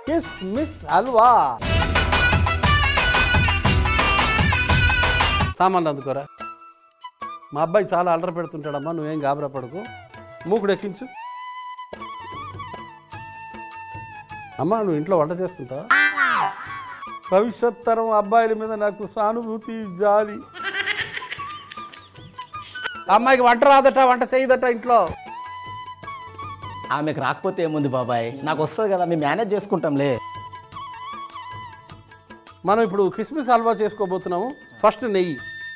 Kiss miss halwa సామాన్లు అందుకోరా మా అబ్బాయి చాలా అల్లరి పెడుతుంటాడమ్మా నువ్వేం గాబరా పడకు మూకుడు ఎక్కించు అమ్మా నువ్వు ఇంట్లో వంట చేస్తుంటావా భవిష్యత్ తరం అబ్బాయిల మీద నాకు సానుభూతి జాలి అమ్మాయికి వంట రాదట వంట చేయదట ఇంట్లో ఆమెకు రాకపోతే ఏముంది బాబాయ్ నాకు వస్తుంది కదా మేము మేనేజ్ చేసుకుంటాంలే మనం ఇప్పుడు కిస్మిస్ హల్వా చేసుకోబోతున్నాము ఫస్ట్ నెయ్యి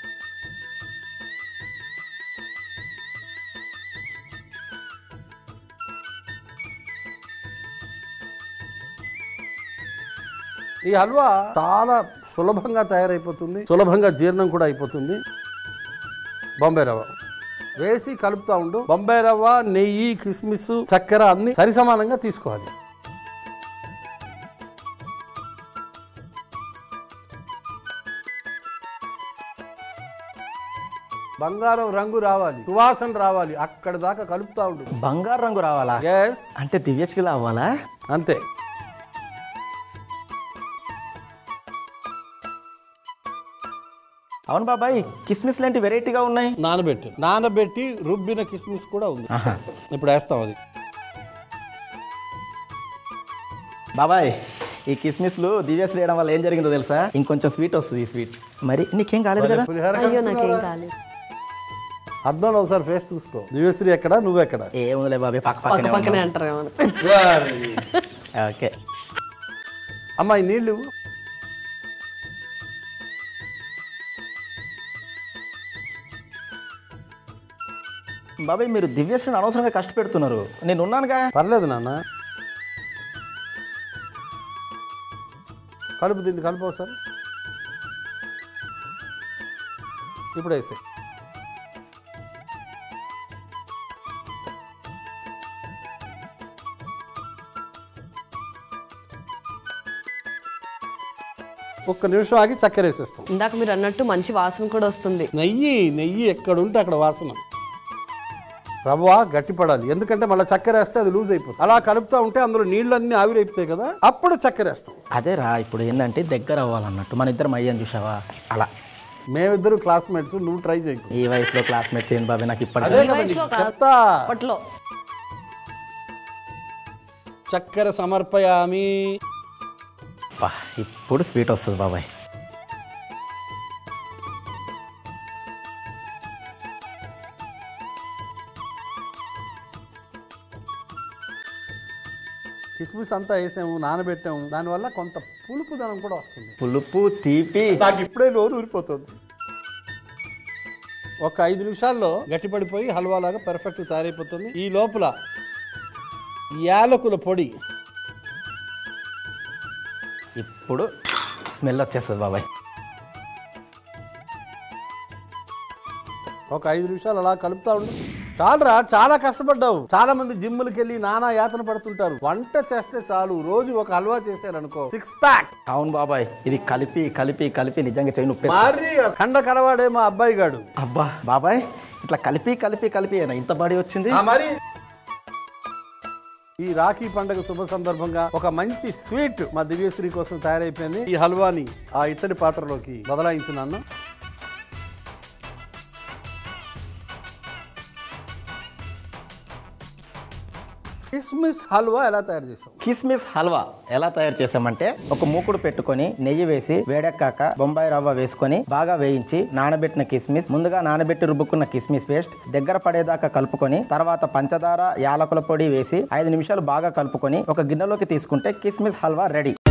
ఈ హల్వా చాలా సులభంగా తయారైపోతుంది సులభంగా జీర్ణం కూడా అయిపోతుంది బొంబాయి రవ్వ వేసి కలుపుతా ఉండు బొంబాయి రవ్వ నెయ్యి కిస్మిస్ చక్కెర అన్ని సరి సమానంగా తీసుకోవాలి బంగారం రంగు రావాలి సువాసన రావాలి అక్కడ దాకా కలుపుతా ఉండు బంగారు రంగు రావాలా ఎస్ అంటే దివ్యశ్రీలా అవ్వాలా అంతే అవును బాబాయ్ కిస్మిస్ లాంటి వెరైటీగా ఉన్నాయి నానబెట్టు నానబెట్టి రుబ్బిన కిస్మిస్ కూడా ఉంది ఇప్పుడు వేస్తాం అది బాబాయ్ ఈ కిస్మిస్లు దివ్యశ్రీ వేయడం వల్ల ఏం జరిగిందో తెలుసా ఇంకొంచెం స్వీట్ వస్తుంది ఈ స్వీట్ మరి నీకేం కాలేదు కదా పులిహోర అయ్యో నాకేం కాలేదు అద్దంలో ఒకసారి ఫేస్ చూసుకో దివ్యశ్రీ ఎక్కడ నువ్వు ఎక్కడ ఏముందిలే బాబాయ్ పక్క పక్క పక్కనే పక్కనే ఉన్నాం. అంటారు ఏమన్నా ఓకే అమ్మాయి నీళ్ళు ఇవ్వు. బాబాయ్ మీరు దివ్యశ్రీని అనవసరంగా కష్టపెడుతున్నారు నేను ఉన్నానుగా పర్లేదు నాన్న కలుపు దీన్ని కలుపు ఒకసారి ఇప్పుడు వేసే ఒక్క నిమిషం ఆగి చక్కెర వేసేస్తాం ఇందాక మీరు అన్నట్టు మంచి వాసన కూడా వస్తుంది నెయ్యి నెయ్యి ఎక్కడ ఉంటే అక్కడ వాసన రవ్వ గట్టిపడాలి ఎందుకంటే మళ్ళీ చక్కెర వేస్తే అది లూజ్ అయిపోతుంది అలా కలుపుతూ ఉంటే అందులో నీళ్ళన్నీ ఆవిరైపోతాయి కదా అప్పుడు చక్కెర వేస్తాం అదేరా ఇప్పుడు ఏంటంటే దగ్గర అవ్వాలన్నట్టు మన ఇద్దరం అయ్యాను చూసావా అలా మేమిద్దరు క్లాస్మేట్స్ నువ్వు ట్రై చేయకు ఈ వయసులో క్లాస్మేట్స్ ఏంటి బాబాయ్ నాకు ఇప్పటికే అదే ఈ కదా వయసులో నీకు కాదు. చెప్తా అప్పట్లో చక్కెర సమర్పయామి అబ్బా, ఇప్పుడు స్వీట్ వస్తుంది బాబాయ్ కిస్మిస్ అంతా వేసాము నానబెట్టాము దానివల్ల కొంత పులుపుదనం కూడా వస్తుంది పులుపు తీపి నాకు ఇప్పుడే నోరు ఊరిపోతుంది ఒక ఐదు నిమిషాల్లో గట్టిపడిపోయి హల్వా లాగా పెర్ఫెక్ట్ తయారైపోతుంది ఈ లోపల యాలకుల పొడి ఇప్పుడు స్మెల్ వచ్చేస్తుంది బాబాయ్ ఒక ఐదు నిమిషాలు అలా కలుపుతా ఉండు చాలురా చాలా కష్టపడ్డావు చాలా మంది జిమ్ములకి వెళ్ళి నానా యాతన పడుతుంటారు వంట చేస్తే చాలు రోజు ఒక హల్వా చేశారనుకో సిక్స్ ప్యాక్ అవును బాబాయ్ ఇది కలిపి కలిపి కలిపి నిజంగా చేయి నొప్పి మరి ఖండ కరవాడే మా అబ్బాయి గాడు అబ్బా బాబాయ్ ఇట్లా కలిపి కలిపి కలిపి అయినా ఇంత బాడీ వచ్చింది ఆ మరి ఈ రాఖీ పండుగ శుభ సందర్భంగా ఒక మంచి స్వీట్ మా దివ్యశ్రీ కోసం తయారైపోయింది ఈ హల్వాని ఆ ఇత్తడి పాత్రలోకి బదలాయించున్నాను కిస్మిస్ హల్వా ఎలా తయారు చేసాం కిస్మిస్ హల్వా ఎలా తయారు చేసామంటే ఒక మూకుడు పెట్టుకొని నెయ్యి వేసి వేడెక్కాక బొంబాయి రవ్వ వేసుకొని బాగా వేయించి నానబెట్టిన కిస్మిస్ ముందుగా నానబెట్టి రుబ్బుకున్న కిస్మిస్ పేస్ట్ దగ్గర పడేదాకా కలుపుకొని తర్వాత పంచదార యాలకుల పొడి వేసి ఐదు నిమిషాలు బాగా కలుపుకొని ఒక గిన్నెలోకి తీసుకుంటే కిస్మిస్ హల్వా రెడీ